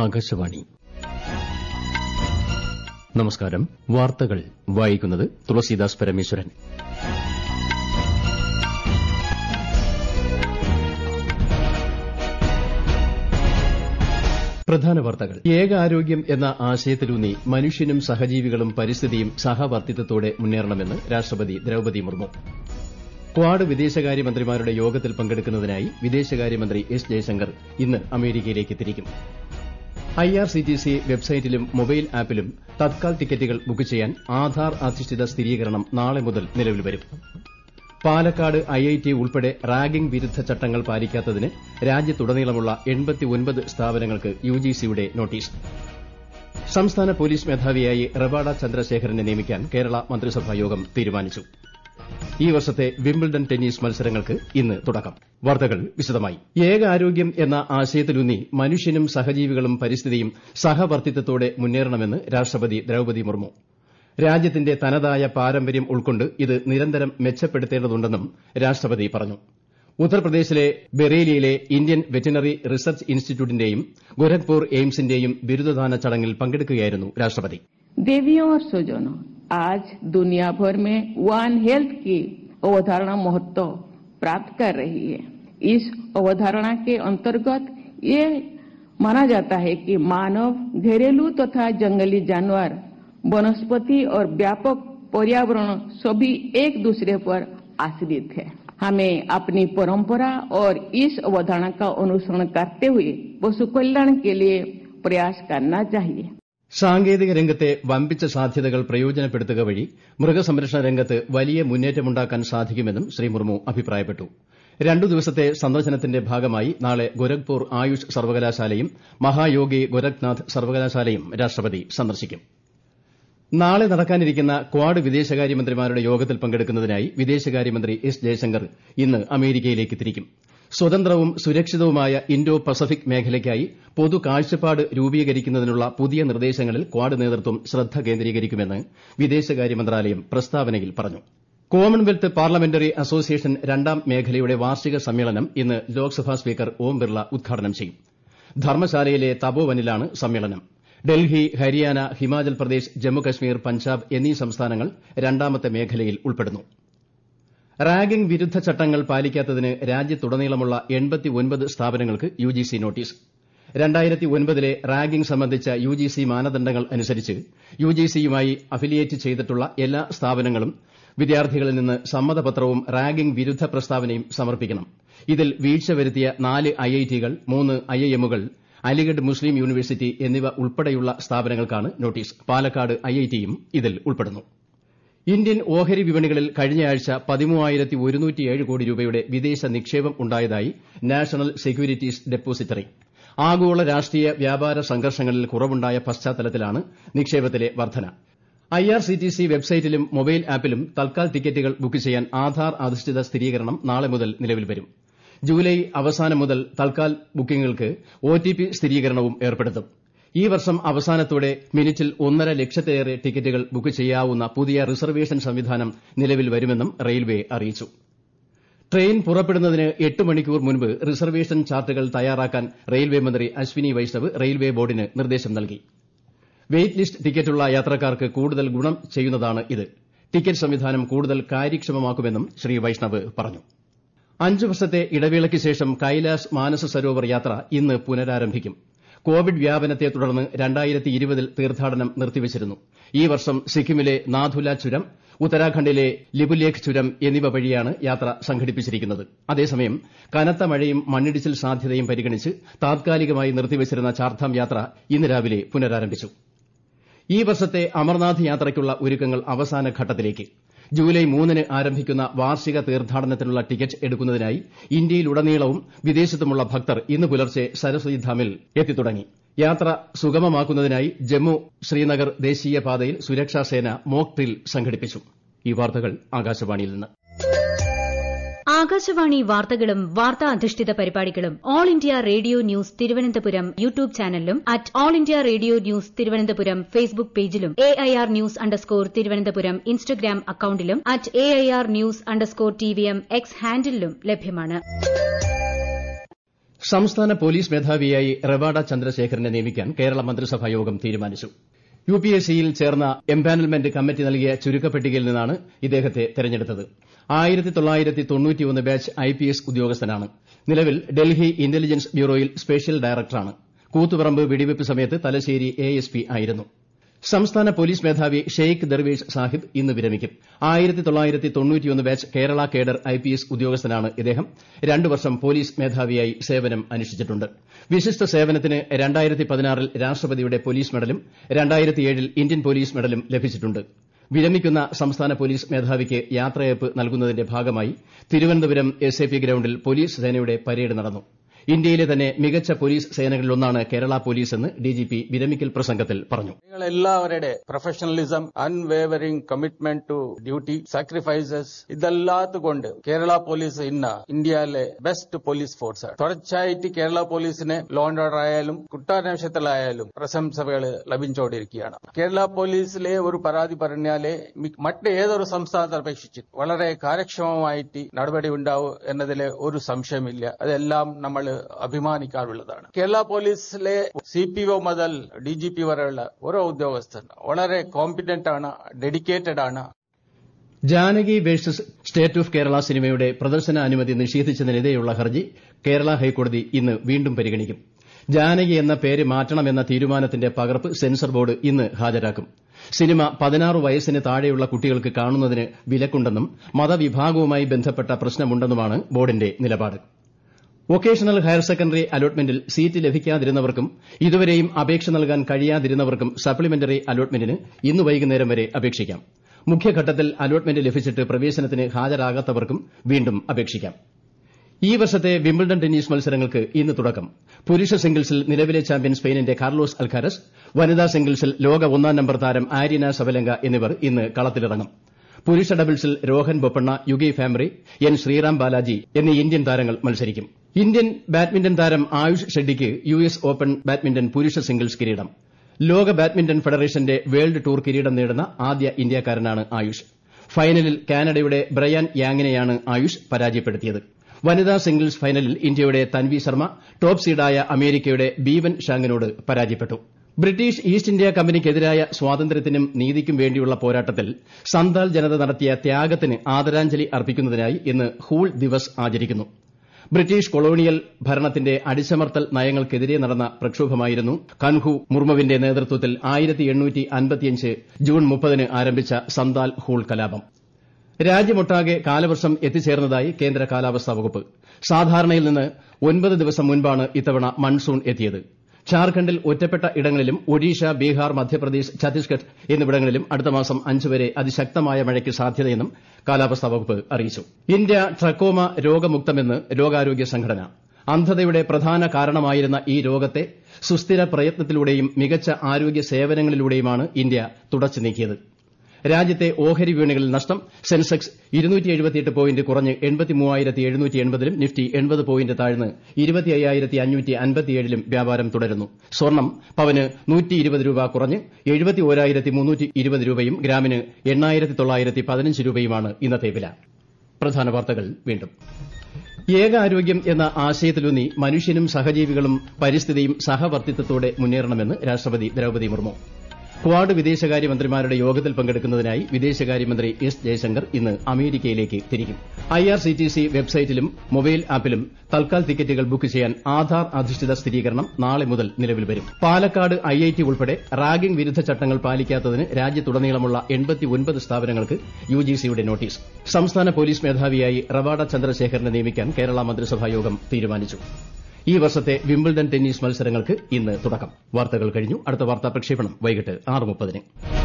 ആകാശവാണി നമസ്കാരം വാർത്തകൾ വായിക്കുന്നത് തുളസീദാസ് പരമേശ്വരൻ പ്രധാന വാർത്തകൾ ഏകാരോഗ്യം എന്ന ആശയത്തിലൂന്നി മനുഷ്യനും സഹജീവികളും പരിസ്ഥിതിയും സഹവർത്തിത്വത്തോടെ മുന്നേറണമെന്ന് രാഷ്ട്രപതി ദ്രൌപദി മുർമു ക്വാഡ് വിദേശകാര്യമന്ത്രിമാരുടെ യോഗത്തിൽ പങ്കെടുക്കുന്നതിനായി വിദേശകാര്യമന്ത്രി എസ് ജയശങ്കർ ഇന്ന് അമേരിക്കയിലേക്ക് തിരിക്കും ഐആർസിടിസി വെബ്സൈറ്റിലും മൊബൈൽ ആപ്പിലും തത്കാൽ ടിക്കറ്റുകൾ ബുക്ക് ചെയ്യാൻ ആധാർ അധിഷ്ഠിത സ്ഥിരീകരണം നാളെ മുതൽ നിലവിൽ വരും പാലക്കാട് ഐഐടി ഉൾപ്പെടെ റാഗിംഗ് വിരുദ്ധ ചട്ടങ്ങൾ പാലിക്കാത്തതിന് രാജ്യത്തുടനീളമുള്ള സ്ഥാപനങ്ങൾക്ക് യുജിസിയുടെ നോട്ടീസ് സംസ്ഥാന പോലീസ് മേധാവിയായി റവാഡ ചന്ദ്രശേഖരനെ നിയമിക്കാൻ കേരള മന്ത്രിസഭാ യോഗം തീരുമാനിച്ചു ഈ വർഷത്തെ വിംബിൾഡൺ ടെന്നീസ് മത്സരങ്ങൾക്ക് ഇന്ന് തുടക്കം വാർത്തകൾ വിശദമായി ഏകാരോഗ്യം എന്ന ആശയത്തിലൂന്നി മനുഷ്യനും സഹജീവികളും പരിസ്ഥിതിയും സഹവർത്തിത്വത്തോടെ മുന്നേറണമെന്ന് രാഷ്ട്രപതി ദ്രൌപദി മുർമു രാജ്യത്തിന്റെ തനതായ പാരമ്പര്യം ഉൾക്കൊണ്ട് ഇത് നിരന്തരം മെച്ചപ്പെടുത്തേണ്ടതുണ്ടെന്നും രാഷ്ട്രപതി പറഞ്ഞു ഉത്തർപ്രദേശിലെ ബറേലിയിലെ ഇന്ത്യൻ വെറ്റിനറി റിസർച്ച് ഇൻസ്റ്റിറ്റ്യൂട്ടിന്റെയും ഗോരഖ്പൂർ എയിംസിന്റെയും ബിരുദദാന ചടങ്ങിൽ പങ്കെടുക്കുകയായിരുന്നു രാഷ്ട്രപതി देवियों और स्वजनों आज दुनिया भर में वन हेल्थ की अवधारणा महत्व प्राप्त कर रही है इस अवधारणा के अंतर्गत ये माना जाता है कि मानव घरेलू तथा जंगली जानवर वनस्पति और व्यापक पर्यावरण सभी एक दूसरे पर आश्रित है हमें अपनी परंपरा और इस अवधारणा का अनुसरण करते हुए पशु कल्याण के लिए प्रयास करना चाहिए സാങ്കേതിക രംഗത്തെ വമ്പിച്ച സാധ്യതകൾ പ്രയോജനപ്പെടുത്തുക വഴി മൃഗസംരക്ഷണ രംഗത്ത് വലിയ മുന്നേറ്റമുണ്ടാക്കാൻ സാധിക്കുമെന്നും ശ്രീ മുർമു അഭിപ്രായപ്പെട്ടു രണ്ടു ദിവസത്തെ സന്ദർശനത്തിന്റെ ഭാഗമായി നാളെ ഗോരഖ്പൂർ ആയുഷ് സർവകലാശാലയും മഹായോഗി ഗോരഖ്നാഥ് സർവകലാശാലയും രാഷ്ട്രപതി സന്ദർശിക്കും നാളെ നടക്കാനിരിക്കുന്ന ക്വാഡ് വിദേശകാര്യമന്ത്രിമാരുടെ യോഗത്തിൽ പങ്കെടുക്കുന്നതിനായി വിദേശകാര്യമന്ത്രി എസ് ജയശങ്കർ ഇന്ന് അമേരിക്കയിലേക്ക് തിരിക്കും സ്വതന്ത്രവും സുരക്ഷിതവുമായ ഇൻഡോ പസഫിക് മേഖലയ്ക്കായി പൊതു കാഴ്ചപ്പാട് രൂപീകരിക്കുന്നതിനുള്ള പുതിയ നിർദ്ദേശങ്ങളിൽ ക്വാഡ് നേതൃത്വം ശ്രദ്ധ കേന്ദ്രീകരിക്കുമെന്ന് വിദേശകാര്യ മന്ത്രാലയം പ്രസ്താവനയിൽ പറഞ്ഞു കോമൺവെൽത്ത് പാർലമെന്ററി അസോസിയേഷൻ രണ്ടാം മേഖലയുടെ വാർഷിക സമ്മേളനം ഇന്ന് ലോക്സഭാ സ്പീക്കർ ഓം ബിർള ഉദ്ഘാടനം ചെയ്യും ധർമ്മശാലയിലെ തപോവനിലാണ് സമ്മേളനം ഡൽഹി ഹരിയാന ഹിമാചൽ പ്രദേശ് ജമ്മുകശ്മീർ പഞ്ചാബ് എന്നീ സംസ്ഥാനങ്ങൾ രണ്ടാമത്തെ മേഖലയിൽ ഉൾപ്പെടുന്നു റാഗിംഗ് വിരുദ്ധ ചട്ടങ്ങൾ പാലിക്കാത്തതിന് രാജ്യത്തുടനീളമുള്ള സ്ഥാപനങ്ങൾക്ക് യുജിസി നോട്ടീസ് ലെ റാഗിംഗ് സംബന്ധിച്ച യുജിസി മാനദണ്ഡങ്ങൾ അനുസരിച്ച് യുജിസിയുമായി അഫിലിയേറ്റ് ചെയ്തിട്ടുള്ള എല്ലാ സ്ഥാപനങ്ങളും വിദ്യാർത്ഥികളിൽ നിന്ന് സമ്മതപത്രവും റാഗിംഗ് വിരുദ്ധ പ്രസ്താവനയും സമർപ്പിക്കണം ഇതിൽ വീഴ്ച വരുത്തിയ നാല് ഐഐടികൾ മൂന്ന് ഐഐഎമ്മുകൾ അലിഗഡ് മുസ്ലീം യൂണിവേഴ്സിറ്റി എന്നിവ ഉൾപ്പെടെയുള്ള സ്ഥാപനങ്ങൾക്കാണ് നോട്ടീസ് പാലക്കാട് ഐഐടിയും ഇതിൽ ഉൾപ്പെടുന്നു ഇന്ത്യൻ ഓഹരി വിപണികളിൽ കഴിഞ്ഞയാഴ്ച പതിമൂവായിരത്തി ഒരുന്നൂറ്റിയേഴ് കോടി രൂപയുടെ വിദേശ നിക്ഷേപം ഉണ്ടായതായി നാഷണൽ സെക്യൂരിറ്റീസ് ഡെപ്പോസിറ്ററി ആഗോള രാഷ്ട്രീയ വ്യാപാര സംഘർഷങ്ങളിൽ കുറവുണ്ടായ പശ്ചാത്തലത്തിലാണ് നിക്ഷേപത്തിലെ വർധന ഐആർസിടിസി വെബ്സൈറ്റിലും മൊബൈൽ ആപ്പിലും തൽക്കാൽ ടിക്കറ്റുകൾ ബുക്ക് ചെയ്യാൻ ആധാർ അധിഷ്ഠിത സ്ഥിരീകരണം നാളെ മുതൽ നിലവിൽ വരും ജൂലൈ അവസാനം മുതൽ തൽക്കാൽ ബുക്കിംഗുകൾക്ക് ഒടിപി സ്ഥിരീകരണവും ഏർപ്പെടുത്തും ഈ വർഷം അവസാനത്തോടെ മിനിറ്റിൽ ഒന്നര ലക്ഷത്തിലേറെ ടിക്കറ്റുകൾ ബുക്ക് ചെയ്യാവുന്ന പുതിയ റിസർവേഷൻ സംവിധാനം നിലവിൽ വരുമെന്നും റെയിൽവേ അറിയിച്ചു ട്രെയിൻ പുറപ്പെടുന്നതിന് എട്ട് മണിക്കൂർ മുൻപ് റിസർവേഷൻ ചാർട്ടുകൾ തയ്യാറാക്കാൻ റെയിൽവേ മന്ത്രി അശ്വിനി വൈഷ്ണവ് റെയിൽവേ ബോർഡിന് നിർദ്ദേശം നൽകി വെയിറ്റ് ലിസ്റ്റ് ടിക്കറ്റുള്ള യാത്രക്കാർക്ക് കൂടുതൽ ഗുണം ചെയ്യുന്നതാണ് ഇത് ടിക്കറ്റ് സംവിധാനം കൂടുതൽ കാര്യക്ഷമമാക്കുമെന്നും ശ്രീ വൈഷ്ണവ് പറഞ്ഞു അഞ്ച് വർഷത്തെ ഇടവേളയ്ക്ക് ശേഷം കൈലാസ് മാനസ സരോവർ യാത്ര ഇന്ന് പുനരാരംഭിക്കും കോവിഡ് വ്യാപനത്തെ തുടർന്ന് ൽ തീർത്ഥാടനം നിർത്തിവച്ചിരുന്നു ഈ വർഷം സിക്കിമിലെ നാഥുല ചുരം ഉത്തരാഖണ്ഡിലെ ലിപുലേഖ് ചുരം എന്നിവ വഴിയാണ് യാത്ര സംഘടിപ്പിച്ചിരിക്കുന്നത് അതേസമയം കനത്ത മഴയും മണ്ണിടിച്ചിൽ സാധ്യതയും പരിഗണിച്ച് താത്കാലികമായി നിർത്തിവച്ചിരുന്ന ചാർധാം യാത്ര ഇന്ന് രാവിലെ പുനരാരംഭിച്ചു ഈ വർഷത്തെ അമർനാഥ് യാത്രയ്ക്കുള്ള ഒരുക്കങ്ങൾ അവസാന ഘട്ടത്തിലേക്ക് ജൂലൈ മൂന്നിന് ആരംഭിക്കുന്ന വാർഷിക തീർത്ഥാടനത്തിനുള്ള ടിക്കറ്റ് എടുക്കുന്നതിനായി ഇന്ത്യയിലുടനീളവും വിദേശത്തുമുള്ള ഭക്തർ ഇന്ന് പുലർച്ചെ സരസ്വതി ധാമിൽ എത്തിത്തുടങ്ങി യാത്ര സുഗമമാക്കുന്നതിനായി ജമ്മു ശ്രീനഗർ ദേശീയപാതയിൽ സുരക്ഷാസേന മോക് ഡ്രിൽ സംഘടിപ്പിച്ചു ഈ വാർത്തകൾ ആകാശവാണിയിൽ നിന്ന് ആകാശവാണി വാർത്തകളും വാർത്താ അധിഷ്ഠിത പരിപാടികളും all India radio news Thiruvananthapuram YouTube ചാനലിലും at all India radio news Thiruvananthapuram Facebook പേജിലും A I R news underscore Thiruvananthapuram Instagram അക്കൌണ്ടിലും at A I R news underscore T V M X ഹാൻഡിലും ലഭ്യമാണ് സംസ്ഥാന പോലീസ് മേധാവിയായി റവാഡ ചന്ദ്രശേഖരനെ നിയമിക്കാൻ കേരള മന്ത്രിസഭാ യോഗം തീരുമാനിച്ചു യു പി എസ് സിയിൽ ചേർന്ന എംപാനൽമെന്റ് കമ്മിറ്റി നൽകിയ ചുരുക്കപ്പട്ടികയിൽ നിന്നാണ് ഇദ്ദേഹത്തെ തെരഞ്ഞെടുത്തത് ബാച്ച് ഐ പി എസ് ഉദ്യോഗസ്ഥനാണ് നിലവിൽ ഡൽഹി ഇന്റലിജൻസ് ബ്യൂറോയിൽ സ്പെഷ്യൽ ഡയറക്ടറാണ് കൂത്തുപറമ്പ് വെടിവെപ്പ് സമയത്ത് തലശ്ശേരി എ എസ് പി ആയിരുന്നു സംസ്ഥാന പോലീസ് മേധാവി ഷെയ്ഖ് ദർവേഷ് സാഹിബ് ഇന്ന് വിരമിക്കും batch Kerala cadre I P S ഉദ്യോഗസ്ഥനാണ് ഇദ്ദേഹം രണ്ടു വർഷം പോലീസ് മേധാവിയായി സേവനം അനുഷ്ഠിച്ചിട്ടുണ്ട് വിശിഷ്ട സേവനത്തിന് ൽ രാഷ്ട്രപതിയുടെ പോലീസ് മെഡലും ൽ ഇന്ത്യൻ പോലീസ് മെഡലും ലഭിച്ചിട്ടുണ്ട് വിരമിക്കുന്ന സംസ്ഥാന പോലീസ് മേധാവിക്ക് യാത്രയയപ്പ് നൽകുന്നതിന്റെ ഭാഗമായി തിരുവനന്തപുരം എസ് എ പി ഗ്രൌണ്ടിൽ പോലീസ് സേനയുടെ പരേഡ് നടന്നു ഇന്ത്യയിലെ തന്നെ മികച്ച പോലീസ് സേനകളിലൊന്നാണ് കേരള പോലീസ് എന്ന് ഡിജിപി വിരമിക്കൽ പ്രസംഗത്തിൽ പറഞ്ഞു എല്ലാവരുടെ professionalism unwavering commitment to duty sacrifices ഇതല്ലാത്തുകൊണ്ട് കേരള പോലീസ് ഇന്ന് ഇന്ത്യയിലെ ബെസ്റ്റ് പോലീസ് ഫോഴ്സാണ് തുടർച്ചയായിട്ട് കേരള പോലീസിന് ലോ ആൻഡ് ഓർഡർ ആയാലും കുറ്റാന്വേഷണത്തിലായാലും പ്രശംസകൾ ലഭിച്ചുകൊണ്ടിരിക്കുകയാണ് കേരള പോലീസിലെ ഒരു പരാതി പറഞ്ഞാലേ മറ്റ് ഏതൊരു സംസ്ഥാനത്തെ അപേക്ഷിച്ച് വളരെ കാര്യക്ഷമമായിട്ട് നടപടി ഉണ്ടാവും എന്നതിൽ ഒരു സംശയമില്ല അതെല്ലാം നമ്മൾ അഭിമാനിക്കാറുള്ളതാണ് കേരള പോലീസിലെ സി പി ഒ മുതൽ ഡി ജി പി വരെയുള്ള ഓരോ ഉദ്യോഗസ്ഥൻ വളരെ കോമ്പിറ്റന്റ് ആണ് ഡെഡിക്കേറ്റഡ് ആണ് Janaki versus state of Kerala സിനിമയുടെ പ്രദർശന അനുമതി നിഷേധിച്ചതിനെതിരെയുള്ള ഹർജി കേരള ഹൈക്കോടതി ഇന്ന് വീണ്ടും പരിഗണിക്കും ജാനകി എന്ന പേര് മാറ്റണമെന്ന തീരുമാനത്തിന്റെ പകർപ്പ് സെൻസർ ബോർഡ് ഇന്ന് ഹാജരാക്കും സിനിമ പതിനാറ് വയസ്സിന് താഴെയുള്ള കുട്ടികൾക്ക് കാണുന്നതിന് വിലക്കുണ്ടെന്നും മതവിഭാഗവുമായി ബന്ധപ്പെട്ട പ്രശ്നമുണ്ടെന്നുമാണ് ബോർഡിന്റെ നിലപാട് വൊക്കേഷണൽ ഹയർ സെക്കൻഡറി അലോട്ട്മെന്റിൽ സീറ്റ് ലഭിക്കാതിരുന്നവർക്കും ഇതുവരെയും അപേക്ഷ നൽകാൻ കഴിയാതിരുന്നവർക്കും സപ്ലിമെന്ററി അലോട്ട്മെന്റിന് ഇന്ന് വൈകുന്നേരം വരെ അപേക്ഷിക്കാം മുഖ്യഘട്ടത്തിൽ അലോട്ട്മെന്റ് ലഭിച്ചിട്ട് പ്രവേശനത്തിന് ഹാജരാകാത്തവർക്കും വീണ്ടും അപേക്ഷിക്കാം ഈ വർഷത്തെ വിംബിൾഡൺ ടെന്നീസ് മത്സരങ്ങൾക്ക് ഇന്ന് തുടക്കം പുരുഷ സിംഗിൾസിൽ നിലവിലെ ചാമ്പ്യൻ സ്പെയിനിന്റെ കാർലോസ് അൽക്കാരസ് വനിതാ സിംഗിൾസിൽ ലോക ഒന്നാം നമ്പർ താരം ആര്യന സബലങ്ക എന്നിവർ ഇന്ന് കളത്തിലിറങ്ങും പുരുഷ ഡബിൾസിൽ രോഹൻ ബൊപ്പണ്ണ യുഗി ഫാംറി എൻ ശ്രീറാം ബാലാജി എന്നീ ഇന്ത്യൻ താരങ്ങൾ മത്സരിക്കും ഇന്ത്യൻ ബാഡ്മിന്റൺ താരം ആയുഷ് ഷെഡ്ഡിക്ക് യു എസ് ഓപ്പൺ ബാഡ്മിന്റൺ പുരുഷ സിംഗിൾസ് കിരീടം ലോക ബാഡ്മിന്റൺ ഫെഡറേഷന്റെ വേൾഡ് ടൂർ കിരീടം നേടുന്ന ആദ്യ ഇന്ത്യക്കാരനാണ് ആയുഷ് ഫൈനലിൽ കാനഡയുടെ ബ്രയാൻ യാങ്ങിനെയാണ് ആയുഷ് പരാജയപ്പെടുത്തിയത് വനിതാ സിംഗിൾസ് ഫൈനലിൽ ഇന്ത്യയുടെ തൻവി ശർമ്മ ടോപ്പ് സീഡായ അമേരിക്കയുടെ ബീവൻ ഷാങ്ങിനോട് പരാജയപ്പെട്ടു ബ്രിട്ടീഷ് ഈസ്റ്റ് ഇന്ത്യാ കമ്പനിക്കെതിരായ സ്വാതന്ത്ര്യത്തിനും നീതിക്കും വേണ്ടിയുള്ള പോരാട്ടത്തിൽ സന്താൽ ജനത നടത്തിയ ത്യാഗത്തിന് ആദരാഞ്ജലി അർപ്പിക്കുന്നതിനായി ഇന്ന് ഹൂൾ ദിവസ് ആചരിക്കുന്നു ബ്രിട്ടീഷ് കൊളോണിയൽ ഭരണത്തിന്റെ അടിച്ചമർത്തൽ നയങ്ങൾക്കെതിരെ നടന്ന പ്രക്ഷോഭമായിരുന്നു കൻഹു മുർമുവിന്റെ നേതൃത്വത്തിൽ ജൂൺ മുപ്പതിന് ആരംഭിച്ച സന്താൽ ഹൂൾ കലാപം രാജ്യമൊട്ടാകെ കാലവർഷം എത്തിച്ചേർന്നതായി കേന്ദ്ര കാലാവസ്ഥാ വകുപ്പ് സാധാരണയിൽ നിന്ന് ഒൻപത് ദിവസം മുൻപാണ് ഇത്തവണ മൺസൂൺ എത്തിയത് ഝാർഖണ്ഡിൽ ഒറ്റപ്പെട്ട ഇടങ്ങളിലും ഒഡീഷ ബീഹാർ മധ്യപ്രദേശ് ഛത്തീസ്ഗഡ് എന്നിവിടങ്ങളിലും അടുത്ത മാസം അഞ്ച് വരെ അതിശക്തമായ മഴയ്ക്ക് സാധ്യതയെന്നും കാലാവസ്ഥാ വകുപ്പ് അറിയിച്ചു ഇന്ത്യ ട്രക്കോമ രോഗമുക്തമെന്ന് ലോകാരോഗ്യ സംഘടന അന്ധതയുടെ പ്രധാന കാരണമായിരുന്ന ഈ രോഗത്തെ സുസ്ഥിര പ്രയത്നത്തിലൂടെയും മികച്ച ആരോഗ്യ സേവനങ്ങളിലൂടെയുമാണ് ഇന്ത്യ തുടച്ചു നീക്കിയത് രാജ്യത്തെ ഓഹരി വിപണികളിൽ നഷ്ടം സെൻസെക്സ് പോയിന്റ് കുറഞ്ഞ് ലും നിഫ്റ്റി പോയിന്റ് താഴ്ന്ന് ലും വ്യാപാരം തുടരുന്നു സ്വർണം പവന് രൂപ കുറഞ്ഞ് രൂപയും ഗ്രാമിന് രൂപയുമാണ് ഇന്നത്തെ വില പ്രധാന വാർത്തകൾ വീണ്ടും ഏകാരോഗ്യം എന്ന ആശയത്തിലൂന്നി മനുഷ്യനും സഹജീവികളും പരിസ്ഥിതിയും സഹവർത്തിത്വത്തോടെ മുന്നേറണമെന്ന് രാഷ്ട്രപതി ദ്രൌപദി മുർമു ക്വാഡ് വിദേശകാര്യമന്ത്രിമാരുടെ യോഗത്തിൽ പങ്കെടുക്കുന്നതിനായി വിദേശകാര്യമന്ത്രി എസ് ജയശങ്കർ ഇന്ന് അമേരിക്കയിലേക്ക് തിരിക്കും ഐആർസിടിസി വെബ്സൈറ്റിലും മൊബൈൽ ആപ്പിലും തൽക്കാൽ ടിക്കറ്റുകൾ ബുക്ക് ചെയ്യാൻ ആധാർ അധിഷ്ഠിത സ്ഥിരീകരണം നാളെ മുതൽ നിലവിൽ വരും പാലക്കാട് ഐഐടി ഉൾപ്പെടെ റാഗിംഗ് വിരുദ്ധ ചട്ടങ്ങൾ പാലിക്കാത്തതിന് രാജ്യത്തുടനീളമുള്ള സ്ഥാപനങ്ങൾക്ക് യുജിസിയുടെ നോട്ടീസ് സംസ്ഥാന പോലീസ് മേധാവിയായി റവാഡ ചന്ദ്രശേഖരനെ നിയമിക്കാൻ കേരള മന്ത്രിസഭാ യോഗം തീരുമാനിച്ചു ഈ വർഷത്തെ വിംബിൾഡൺ ടെന്നീസ് മത്സരങ്ങൾക്ക് ഇന്ന് തുടക്കം വാർത്തകൾ കഴിഞ്ഞു അടുത്ത വാർത്താ പ്രക്ഷേപണം വൈകിട്ട് ആറ് മുപ്പതിന്